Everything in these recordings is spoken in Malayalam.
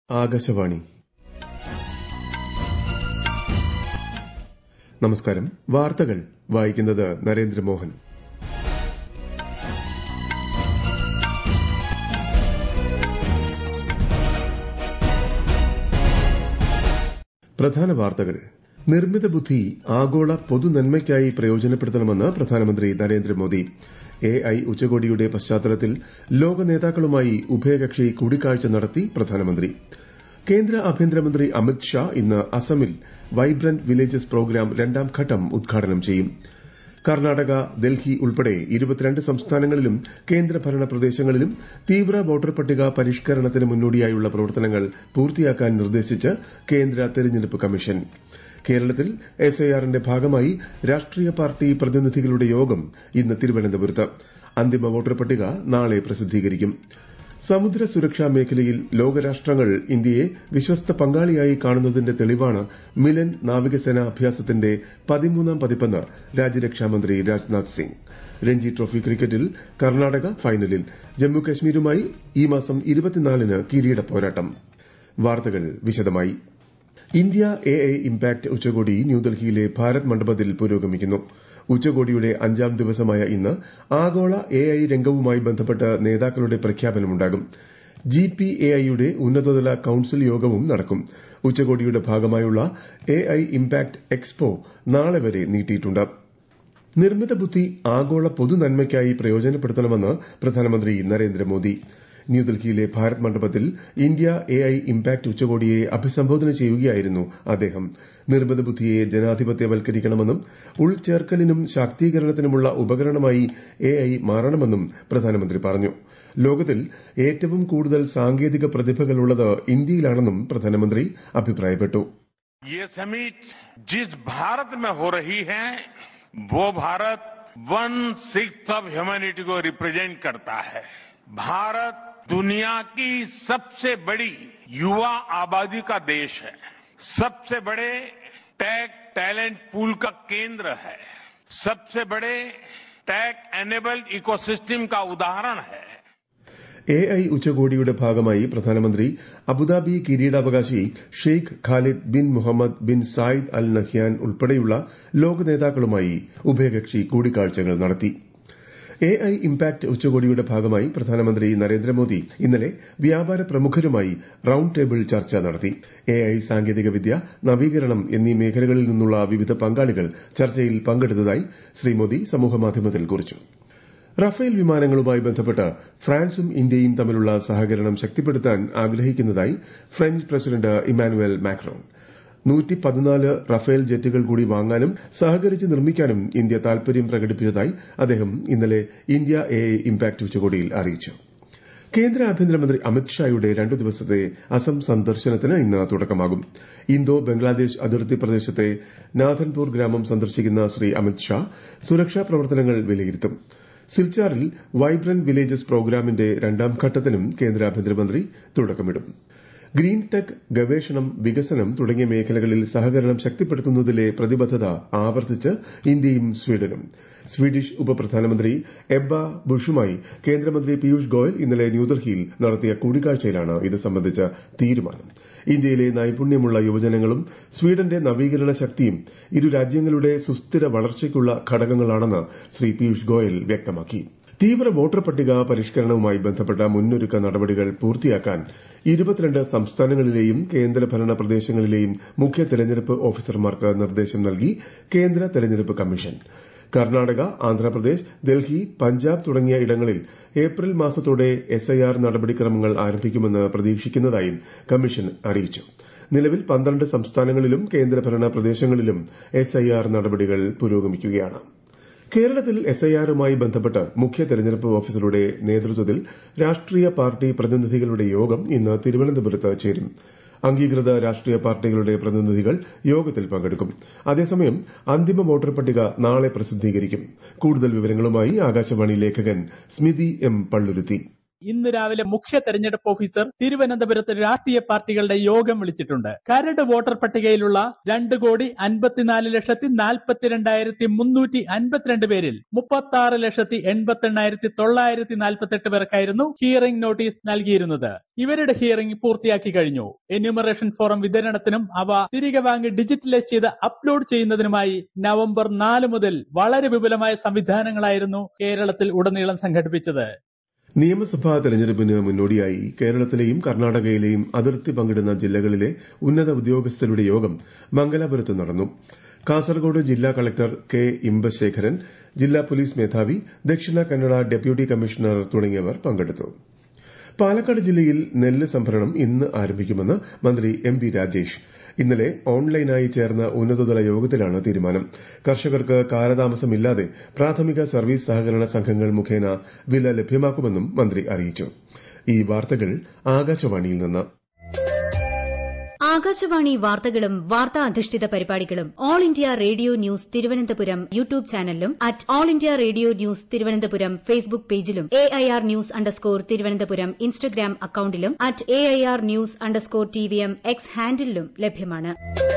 ആകാശവാണി നമസ്കാരം വാർത്തകൾ വായിക്കുന്നത് നരേന്ദ്രമോഹൻ പ്രധാന വാർത്തകൾ നിർമ്മിത ബുദ്ധി ആഗോള പൊതുനന്മയ്ക്കായി പ്രയോജനപ്പെടുത്തണമെന്ന് പ്രധാനമന്ത്രി നരേന്ദ്രമോദി എഐ ഉച്ചകോടിയുടെ പശ്ചാത്തലത്തിൽ ലോക നേതാക്കളുമായി ഉഭയകക്ഷി കൂടിക്കാഴ്ച നടത്തി പ്രധാനമന്ത്രി കേന്ദ്ര ആഭ്യന്തരമന്ത്രി അമിത് ഷാ ഇന്ന് അസമിൽ വൈബ്രന്റ് വില്ലേജസ് പ്രോഗ്രാം രണ്ടാം ഘട്ടം ഉദ്ഘാടനം ചെയ്യും കർണാടക ഡൽഹി ഉൾപ്പെടെ ഇരുപത്തിരണ്ട് സംസ്ഥാനങ്ങളിലും കേന്ദ്രഭരണ പ്രദേശങ്ങളിലും തീവ്ര വോട്ടർ പട്ടിക പരിഷ്കരണത്തിന് മുന്നോടിയായുള്ള പ്രവർത്തനങ്ങൾ പൂർത്തിയാക്കാൻ നിർദ്ദേശിച്ച് കേന്ദ്ര തെരഞ്ഞെടുപ്പ് കമ്മീഷൻ കേരളത്തിൽ എസ്ഐആറിന്റെ ഭാഗമായി രാഷ്ട്രീയ പാർട്ടി പ്രതിനിധികളുടെ യോഗം ഇന്ന് തിരുവനന്തപുരത്ത് അന്തിമ വോട്ടർ പട്ടിക നാളെ പ്രസിദ്ധീകരിക്കും സമുദ്ര സുരക്ഷാ മേഖലയിൽ ലോകരാഷ്ട്രങ്ങൾ ഇന്ത്യയെ വിശ്വസ്ത പങ്കാളിയായി കാണുന്നതിന്റെ തെളിവാണ് മിലൻ നാവികസേനാ അഭ്യാസത്തിന്റെ പതിമൂന്നാം പതിപ്പെന്ന് രാജ്യരക്ഷാമന്ത്രി രാജ്നാഥ് സിംഗ് രഞ്ജി ട്രോഫി ക്രിക്കറ്റിൽ കർണാടക ഫൈനലിൽ ജമ്മു കശ്മീരുമായി ഈ മാസം ഇരുപത്തിനാലിന് കിരീട പോരാട്ടം വാർത്തകൾ വിശദമായി ഇന്ത്യ എഐ ഇംപാക്ട് ഉച്ചകോടി ന്യൂഡൽഹിയിലെ ഭാരത് മണ്ഡപത്തിൽ പുരോഗമിക്കുന്നു ഉച്ചകോടിയുടെ അഞ്ചാം ദിവസമായ ഇന്ന് ആഗോള എഐ രംഗവുമായി ബന്ധപ്പെട്ട് നേതാക്കളുടെ പ്രഖ്യാപനമുണ്ടാകും ജിപിഎഐയുടെ ഉന്നതതല കൌൺസിൽ യോഗവും നടക്കും ഉച്ചകോടിയുടെ ഭാഗമായുള്ള എഐ ഇംപാക്ട് എക്സ്പോ നാളെ വരെ നീട്ടിയിട്ടുണ്ട് നിർമ്മിത ബുദ്ധി ആഗോള പൊതുനന്മയ്ക്കായി പ്രയോജനപ്പെടുത്തണമെന്ന് പ്രധാനമന്ത്രി നരേന്ദ്രമോദി ന്യൂഡൽഹിയിലെ ഭാരത് മണ്ഡപത്തിൽ ഇന്ത്യ എഐ ഇംപാക്ട് ഉച്ചകോടിയെ അഭിസംബോധന ചെയ്യുകയായിരുന്നു അദ്ദേഹം നിർമ്മിത ബുദ്ധിയെ ജനാധിപത്യവൽക്കരിക്കണമെന്നും ഉൾചേർക്കലിനും ശാക്തീകരണത്തിനുമുള്ള ഉപകരണമായി എഐ മാറണമെന്നും പ്രധാനമന്ത്രി പറഞ്ഞു ലോകത്തിൽ ഏറ്റവും കൂടുതൽ സാങ്കേതിക പ്രതിഭകളുള്ളത് ഇന്ത്യയിലാണെന്നും പ്രധാനമന്ത്രി അഭിപ്രായപ്പെട്ടു ये समिट जिस भारत में हो रही है वो Bharat one sixth of humanity को रिप्रेजेंट करता है भारत दुनिया की सबसे बड़ी युवा आबादी का देश है सबसे बड़े टेक टैलेंट पूल का केंद्र है सबसे बड़े टेक एनेबल्ड इकोसिस्टम का उदाहरण है എഐ ഉച്ചകോടിയുടെ ഭാഗമായി പ്രധാനമന്ത്രി അബുദാബി കിരീടാവകാശി Sheikh Khalid bin Mohammed bin Zayed Al Nahyan ഉൾപ്പെടെയുള്ള ലോക നേതാക്കളുമായി ഉഭയകക്ഷി കൂടിക്കാഴ്ചകൾ നടത്തി എഐ ഇംപാക്ട് ഉച്ചകോടിയുടെ ഭാഗമായി പ്രധാനമന്ത്രി നരേന്ദ്രമോദി ഇന്നലെ വ്യാപാര പ്രമുഖരുമായി റൌണ്ട് ടേബിൾ ചർച്ച നടത്തി എഐ സാങ്കേതികവിദ്യ നവീകരണം എന്നീ മേഖലകളിൽ നിന്നുള്ള വിവിധ പങ്കാളികൾ ചർച്ചയിൽ പങ്കെടുത്തതായി ശ്രീ മോദി സമൂഹമാധ്യമത്തിൽ കുറിച്ചു റഫേൽ വിമാനങ്ങളുമായി ബന്ധപ്പെട്ട് ഫ്രാൻസും ഇന്ത്യയും തമ്മിലുള്ള സഹകരണം ശക്തിപ്പെടുത്താൻ ആഗ്രഹിക്കുന്നതായി French president Emmanuel Macron Rafale ജെറ്റുകൾ കൂടി വാങ്ങാനും സഹകരിച്ച് നിർമ്മിക്കാനും ഇന്ത്യ താൽപര്യം പ്രകടിപ്പിച്ചതായി അദ്ദേഹം ഇന്നലെ ഇന്ത്യ എഐ ഇംപാക്ട് ഉച്ചകോടിയിൽ അറിയിച്ചു കേന്ദ്ര ആഭ്യന്തരമന്ത്രി അമിത് ഷായുടെ രണ്ടു ദിവസത്തെ അസം സന്ദർശനത്തിന് ഇന്ന് തുടക്കമാകും ഇന്തോ ബംഗ്ലാദേശ് അതിർത്തി പ്രദേശത്തെ നാഥൻപൂർ ഗ്രാമം സന്ദർശിക്കുന്ന ശ്രീ അമിത് ഷാ സുരക്ഷാ പ്രവർത്തനങ്ങൾ വിലയിരുത്തും സിൽച്ചാറിൽ വൈബ്രന്റ് വില്ലേജസ് പ്രോഗ്രാമിന്റെ രണ്ടാം ഘട്ടത്തിനും കേന്ദ്ര ആഭ്യന്തരമന്ത്രി തുടക്കമിടും ഗ്രീൻ ടെക് ഗവേഷണം വികസനം തുടങ്ങിയ മേഖലകളിൽ സഹകരണം ശക്തിപ്പെടുത്തുന്നതിലെ പ്രതിബദ്ധത ആവർത്തിച്ച് ഇന്ത്യയും സ്വീഡനും സ്വീഡിഷ് ഉപപ്രധാനമന്ത്രി എബ്ബ ബുഷുമായി കേന്ദ്രമന്ത്രി പീയൂഷ് ഗോയൽ ഇന്നലെ ന്യൂഡൽഹിയിൽ നടത്തിയ കൂടിക്കാഴ്ചയിലാണ് ഇത് സംബന്ധിച്ച തീരുമാനം ഇന്ത്യയിലെ നൈപുണ്യമുള്ള യുവജനങ്ങളും സ്വീഡന്റെ നവീകരണ ശക്തിയും ഇരു രാജ്യങ്ങളുടെ സുസ്ഥിര വളർച്ചയ്ക്കുള്ള ഘടകങ്ങളാണെന്ന് ശ്രീ പീയൂഷ് ഗോയൽ വ്യക്തമാക്കി തീവ്ര വോട്ടർ പട്ടിക പരിഷ്കരണവുമായി ബന്ധപ്പെട്ട മുന്നൊരുക്ക നടപടികൾ പൂർത്തിയാക്കാൻ ഇരുപത്തിരണ്ട് സംസ്ഥാനങ്ങളിലെയും കേന്ദ്രഭരണ പ്രദേശങ്ങളിലെയും മുഖ്യ തെരഞ്ഞെടുപ്പ് ഓഫീസർമാർക്ക് നിർദ്ദേശം നൽകി കേന്ദ്ര തെരഞ്ഞെടുപ്പ് കമ്മീഷൻ കർണാടക ആന്ധ്രാപ്രദേശ് ഡൽഹി പഞ്ചാബ് തുടങ്ങിയ ഇടങ്ങളിൽ ഏപ്രിൽ മാസത്തോടെ എസ്ഐആർ നടപടിക്രമങ്ങൾ ആരംഭിക്കുമെന്ന് പ്രതീക്ഷിക്കുന്നതായും കമ്മീഷൻ അറിയിച്ചു നിലവിൽ പന്ത്രണ്ട് സംസ്ഥാനങ്ങളിലും കേന്ദ്രഭരണ പ്രദേശങ്ങളിലും എസ്ഐആർ നടപടികൾ പുരോഗമിക്കുകയാണ് കേരളത്തിൽ എസ്ഐആറുമായി ബന്ധപ്പെട്ട് മുഖ്യ തെരഞ്ഞെടുപ്പ് ഓഫീസറുടെ നേതൃത്വത്തിൽ രാഷ്ട്രീയ പാർട്ടി പ്രതിനിധികളുടെ യോഗം ഇന്ന് തിരുവനന്തപുരത്ത് ചേരും അംഗീകൃത രാഷ്ട്രീയ പാർട്ടികളുടെ പ്രതിനിധികൾ യോഗത്തിൽ പങ്കെടുക്കും അതേസമയം അന്തിമ വോട്ടർ പട്ടിക നാളെ പ്രസിദ്ധീകരിക്കും കൂടുതൽ വിവരങ്ങളുമായി ആകാശവാണി ലേഖകൻ സ്മിതി എം പള്ളുരുത്തി ഇന്ന് രാവിലെ മുഖ്യ തെരഞ്ഞെടുപ്പ് ഓഫീസർ തിരുവനന്തപുരത്ത് രാഷ്ട്രീയ പാർട്ടികളുടെ യോഗം വിളിച്ചിട്ടുണ്ട് കരട് വോട്ടർ പട്ടികയിലുള്ള രണ്ട് കോടി അൻപത്തിനാല് ലക്ഷത്തി നാൽപ്പത്തിരണ്ടായിരത്തി മുന്നൂറ്റി അൻപത്തിരണ്ട് പേരിൽ മുപ്പത്തി ആറ് ലക്ഷത്തി എൺപത്തി എണ്ണായിരത്തി തൊള്ളായിരത്തി നാൽപ്പത്തെട്ട് പേർക്കായിരുന്നു ഹിയറിംഗ് നോട്ടീസ് നൽകിയിരുന്നത് ഇവരുടെ ഹിയറിംഗ് പൂർത്തിയാക്കി കഴിഞ്ഞു എന്യൂമറേഷൻ ഫോറം വിതരണത്തിനും അവ തിരികെ വാങ്ങി ഡിജിറ്റലൈസ് ചെയ്ത് അപ്ലോഡ് ചെയ്യുന്നതിനുമായി നവംബർ നാല് മുതൽ വളരെ വിപുലമായ സംവിധാനങ്ങളായിരുന്നു കേരളത്തിൽ ഉടനീളം സംഘടിപ്പിച്ചത് നിയമസഭാ തെരഞ്ഞെടുപ്പിന് മുന്നോടിയായി കേരളത്തിലെയും കർണാടകയിലെയും അതിർത്തി പങ്കിടുന്ന ജില്ലകളിലെ ഉന്നത ഉദ്യോഗസ്ഥരുടെ യോഗം മംഗലാപുരത്ത് നടന്നു കാസർഗോഡ് ജില്ലാ കളക്ടർ കെ ഇമ്പശേഖരൻ ജില്ലാ പോലീസ് മേധാവി ദക്ഷിണ കന്നഡ ഡെപ്യൂട്ടി കമ്മീഷണർ തുടങ്ങിയവർ പങ്കെടുത്തു പാലക്കാട് ജില്ലയിൽ നെല്ല് സംഭരണം ഇന്ന് ആരംഭിക്കുമെന്ന് മന്ത്രി എം വി രാജേഷ് ഇന്നലെ ഓൺലൈനായി ചേർന്ന ഉന്നതതല യോഗത്തിലാണ് തീരുമാനം കർഷകർക്ക് കാലതാമസമില്ലാതെ പ്രാഥമിക സർവീസ് സഹകരണ സംഘങ്ങൾ മുഖേന വില ലഭ്യമാക്കുമെന്നും മന്ത്രി അറിയിച്ചു ഈ വാർത്തകൾ ആകാശവാണിയിൽ നിന്ന് ആകാശവാണി വാർത്തകളും വാർത്താ അധിഷ്ഠിത പരിപാടികളും All India Radio News Thiruvananthapuram YouTube ചാനലിലും at All India Radio News Thiruvananthapuram Facebook പേജിലും A I R news underscore Thiruvananthapuram Instagram അക്കൌണ്ടിലും at A I R news underscore T V M X ഹാൻഡിലും ലഭ്യമാണ്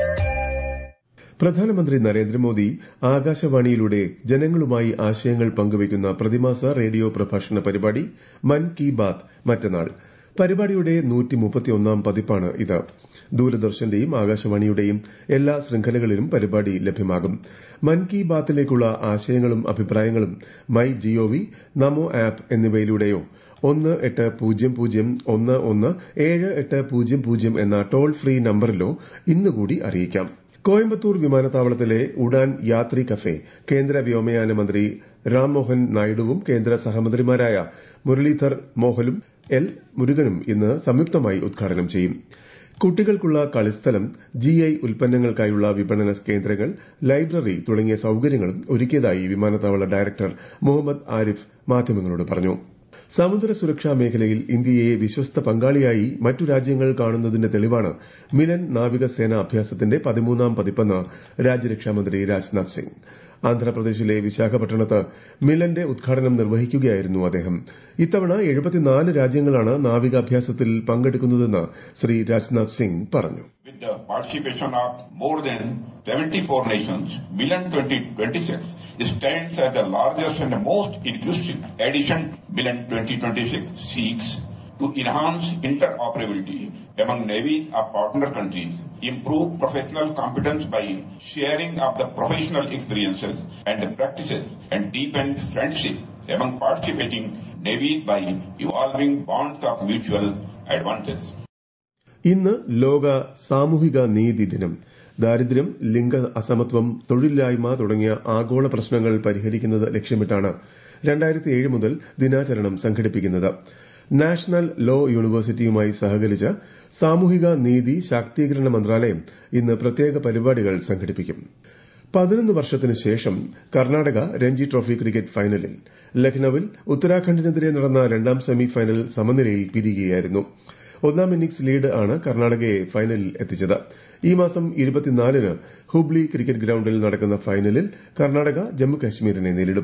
പ്രധാനമന്ത്രി നരേന്ദ്രമോദി ആകാശവാണിയിലൂടെ ജനങ്ങളുമായി ആശയങ്ങൾ പങ്കുവയ്ക്കുന്ന പ്രതിമാസ റേഡിയോ പ്രഭാഷണ പരിപാടി മൻ കി ബാത് മറ്റന്നാൾ പരിപാടിയുടെ നൂറ്റിമുപ്പത്തിയൊന്നാം പതിപ്പാണ് ഇത് ദൂരദർശന്റെയും ആകാശവാണിയുടെയും എല്ലാ ശൃംഖലകളിലും പരിപാടി ലഭ്യമാകും മൻ കി ബാത്തിലേക്കുള്ള ആശയങ്ങളും അഭിപ്രായങ്ങളും മൈ ജിഒവി നമോ ആപ്പ് എന്നിവയിലൂടെയോ ഒന്ന് എട്ട് പൂജ്യം പൂജ്യം ഒന്ന് ഒന്ന് ഏഴ് എട്ട് പൂജ്യം പൂജ്യം എന്ന ടോൾ ഫ്രീ നമ്പറിലോ ഇന്നുകൂടി അറിയിക്കാം കോയമ്പത്തൂർ വിമാനത്താവളത്തിലെ ഉഡാൻ യാത്രി കഫേ കേന്ദ്ര വ്യോമയാന മന്ത്രി രാംമോഹൻ നായിഡുവും കേന്ദ്ര സഹമന്ത്രിമാരായ മുരളീധർ മോഹലും എൽ മുരുകനും ഇന്ന് സംയുക്തമായി ഉദ്ഘാടനം ചെയ്യും കുട്ടികൾക്കുള്ള കളിസ്ഥലം ജിഐ ഉൽപ്പന്നങ്ങൾക്കായുള്ള വിപണന കേന്ദ്രങ്ങൾ ലൈബ്രറി തുടങ്ങിയ സൌകര്യങ്ങളും ഒരുക്കിയതായി വിമാനത്താവള ഡയറക്ടർ മുഹമ്മദ് ആരിഫ് മാധ്യമങ്ങളോട് പറഞ്ഞു സമുദ്ര സുരക്ഷാ മേഖലയിൽ ഇന്ത്യയെ വിശ്വസ്ത പങ്കാളിയായി മറ്റു രാജ്യങ്ങൾ കാണുന്നതിന്റെ തെളിവാണ് മിലൻ നാവികസേന അഭ്യാസത്തിന്റെ പതിമൂന്നാം പതിപ്പെന്ന് രാജ്യരക്ഷാമന്ത്രി രാജ്നാഥ് സിംഗ് ആന്ധ്രാപ്രദേശിലെ വിശാഖപട്ടണത്ത് മിലന്റെ ഉദ്ഘാടനം നിർവഹിക്കുകയായിരുന്നു അദ്ദേഹം ഇത്തവണ എഴുപത്തിനാല് രാജ്യങ്ങളാണ് നാവികാഭ്യാസത്തിൽ പങ്കെടുക്കുന്നതെന്ന് ശ്രീ രാജ്നാഥ് സിംഗ് പറഞ്ഞു With the participation of more than 74 nations, Milan 2026 stands as the largest and the most inclusive edition. Milan 2026 seeks to enhance interoperability among navies of partner countries, improve professional competence by sharing of the professional experiences and practices, and deepen friendship among participating navies by evolving bonds of mutual advantage. ഇന്ന് ലോക സാമൂഹിക നീതി ദിനം ദാരിദ്ര്യം ലിംഗ അസമത്വം തൊഴിലില്ലായ്മ തുടങ്ങിയ ആഗോള പ്രശ്നങ്ങൾ പരിഹരിക്കുന്നത് ലക്ഷ്യമിട്ടാണ് രണ്ടായിരത്തി മുതൽ ദിനാചരണം സംഘടിപ്പിക്കുന്നത് നാഷണൽ ലോ യൂണിവേഴ്സിറ്റിയുമായി സഹകരിച്ച് സാമൂഹിക നീതി ശാക്തീകരണ മന്ത്രാലയം ഇന്ന് പ്രത്യേക പരിപാടികൾ സംഘടിപ്പിക്കും പതിനൊന്ന് വർഷത്തിനു ശേഷം കർണാടക രഞ്ജി ട്രോഫി ക്രിക്കറ്റ് ഫൈനലിൽ ലക്നൌവിൽ ഉത്തരാഖണ്ഡിനെതിരെ നടന്ന രണ്ടാം സെമി ഫൈനൽ സമനിലയിൽ പിരിയുകയായിരുന്നു ഒന്നാം ഇന്നിംഗ്സ് ലീഡ് ആണ് കർണാടകയെ ഫൈനലിൽ എത്തിച്ചത് ഈ മാസം ഇരുപത്തിനാലിന് ഹുബ്ലി ക്രിക്കറ്റ് ഗ്രൌണ്ടിൽ നടക്കുന്ന ഫൈനലിൽ കർണാടക ജമ്മുകശ്മീരിനെ നേരിടും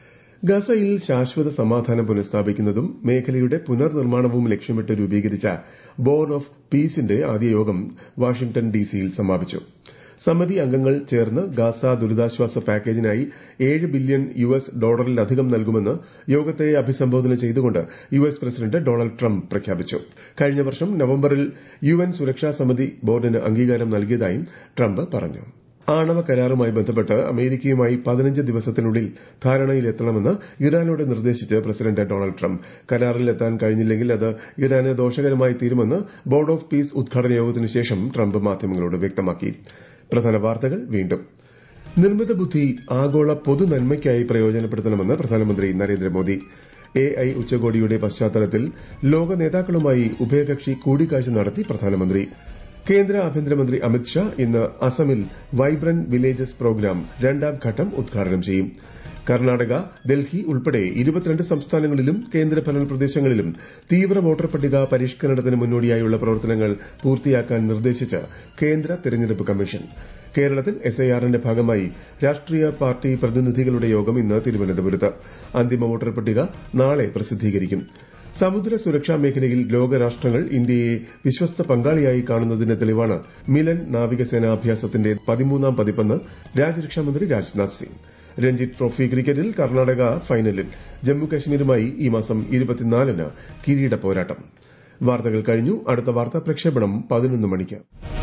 ഗസയിൽ ശാശ്വത സമാധാനം പുനഃസ്ഥാപിക്കുന്നതും മേഖലയുടെ പുനർനിർമ്മാണവും ലക്ഷ്യമിട്ട് രൂപീകരിച്ച ബോർഡ് ഓഫ് പീസിന്റെ ആദ്യ യോഗം വാഷിംഗ്ടൺ ഡിസിയിൽ സമാപിച്ചു സമിതി അംഗങ്ങൾ ചേർന്ന് ഗാസ ദുരിതാശ്വാസ പാക്കേജിനായി ഏഴ് ബില്യൺ യു എസ് ഡോളറിലധികം നൽകുമെന്ന് യോഗത്തെ അഭിസംബോധന ചെയ്തുകൊണ്ട് U S president Donald Trump പ്രഖ്യാപിച്ചു കഴിഞ്ഞ വർഷം നവംബറിൽ യു എൻ സുരക്ഷാ സമിതി ബോർഡിന് അംഗീകാരം നൽകിയതായും ട്രംപ് പറഞ്ഞു ആണവ കരാറുമായി ബന്ധപ്പെട്ട് അമേരിക്കയുമായി പതിനഞ്ച് ദിവസത്തിനുള്ളിൽ ധാരണയിലെത്തണമെന്ന് ഇറാനോട് നിർദ്ദേശിച്ച് പ്രസിഡന്റ് ഡൊണാൾഡ് ട്രംപ് കരാറിലെത്താൻ കഴിഞ്ഞില്ലെങ്കിൽ അത് ഇറാന് ദോഷകരമായി തീരുമെന്ന് ബോർഡ് ഓഫ് പീസ് ഉദ്ഘാടന യോഗത്തിനു ശേഷം ട്രംപ് മാധ്യമങ്ങളോട് വ്യക്തമാക്കി പ്രധാന വാർത്തകൾ വീണ്ടും നിർമ്മിത ബുദ്ധി ആഗോള പൊതുനന്മയ്ക്കായി പ്രയോജനപ്പെടുത്തണമെന്ന് പ്രധാനമന്ത്രി നരേന്ദ്രമോദി എ ഐ ഉച്ചകോടിയുടെ പശ്ചാത്തലത്തിൽ ലോക നേതാക്കളുമായി ഉഭയകക്ഷി കൂടിക്കാഴ്ച നടത്തി പ്രധാനമന്ത്രി കേന്ദ്ര ആഭ്യന്തരമന്ത്രി അമിത്ഷാ ഇന്ന് അസമിൽ വൈബ്രന്റ് വില്ലേജസ് പ്രോഗ്രാം രണ്ടാം ഘട്ടം ഉദ്ഘാടനം ചെയ്യും കർണാടക ഡൽഹി ഉൾപ്പെടെ ഇരുപത്തിരണ്ട് സംസ്ഥാനങ്ങളിലും കേന്ദ്രഭരണ പ്രദേശങ്ങളിലും തീവ്ര വോട്ടർ പട്ടിക പരിഷ്കരണത്തിന് മുന്നോടിയായുള്ള പ്രവർത്തനങ്ങൾ പൂർത്തിയാക്കാൻ നിർദ്ദേശിച്ച് കേന്ദ്ര തെരഞ്ഞെടുപ്പ് കമ്മീഷൻ കേരളത്തിൽ എസ്ഐആറിന്റെ ഭാഗമായി രാഷ്ട്രീയ പാർട്ടി പ്രതിനിധികളുടെ യോഗം ഇന്ന് തിരുവനന്തപുരത്ത് അന്തിമ വോട്ടർ പട്ടിക നാളെ പ്രസിദ്ധീകരിക്കും സമുദ്ര സുരക്ഷാ മേഖലയിൽ ലോകരാഷ്ട്രങ്ങൾ ഇന്ത്യയെ വിശ്വസ്ത പങ്കാളിയായി കാണുന്നതിന് തെളിവാണ് മിലൻ നാവികസേനാ അഭ്യാസത്തിന്റെ പതിമൂന്നാം പതിപ്പെന്ന് രാജ്യരക്ഷാമന്ത്രി രാജ്നാഥ് സിംഗ് രഞ്ജി ട്രോഫി ക്രിക്കറ്റിൽ കർണാടക ഫൈനലിൽ ജമ്മുകശ്മീരുമായി ഈ മാസം ഇരുപത്തിനാലിന് കിരീട പോരാട്ടം വാർത്തകൾ കഴിഞ്ഞു അടുത്ത വാർത്താ പ്രക്ഷേപണം പതിനൊന്ന് മണിക്ക്